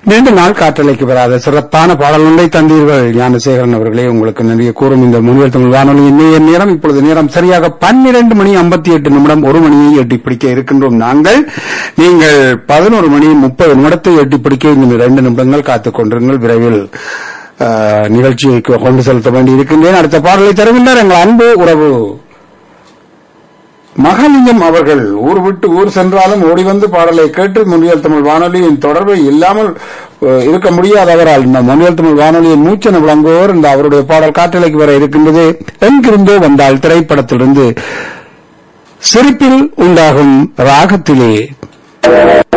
நீண்ட நாள் காற்றலைக்கு வராத சிறப்பான பாடல் ஒன்றை தந்தீர்கள் ஞானசேகரன் அவர்களே உங்களுக்கு நிறைய கூறும் இந்த முன்னில் தமிழ் வானொலியின் நேய நேரம் இப்பொழுது நேரம் சரியாக பன்னிரண்டு மணி ஐம்பத்தி எட்டு நிமிடம் ஒரு மணியை எட்டி பிடிக்க இருக்கின்றோம் நாங்கள் நீங்கள் பதினோரு மணி முப்பது நிமிடத்தை எட்டி பிடிக்க இன்னும் இரண்டு நிமிடங்கள் காத்துக் கொண்டிருங்கள் விரைவில் ஆஹ், நிகழ்ச்சியை கொண்டு செலுத்த வேண்டி இருக்கின்றேன் அடுத்த பாடலை தருகின்றார் எங்கள் அன்பு உறவு மகாலிங்கம் அவர்கள் ஊர் விட்டு ஊர் சென்றாலும் ஓடி வந்து பாடலை கேட்டு முன்னியல் தமிழ் வானொலியின் தொடர்பை இல்லாமல் அஹ், இருக்க முடியாதவரால் இந்த முன்னியல் தமிழ் வானொலியின் மூச்சன விளங்குவோர் இந்த அவருடைய பாடல் காற்றலைக்கு வர இருக்கின்றது எங்கிருந்தோ வந்தால் திரைப்படத்திலிருந்து சிரிப்பில் உண்டாகும் ராகத்திலே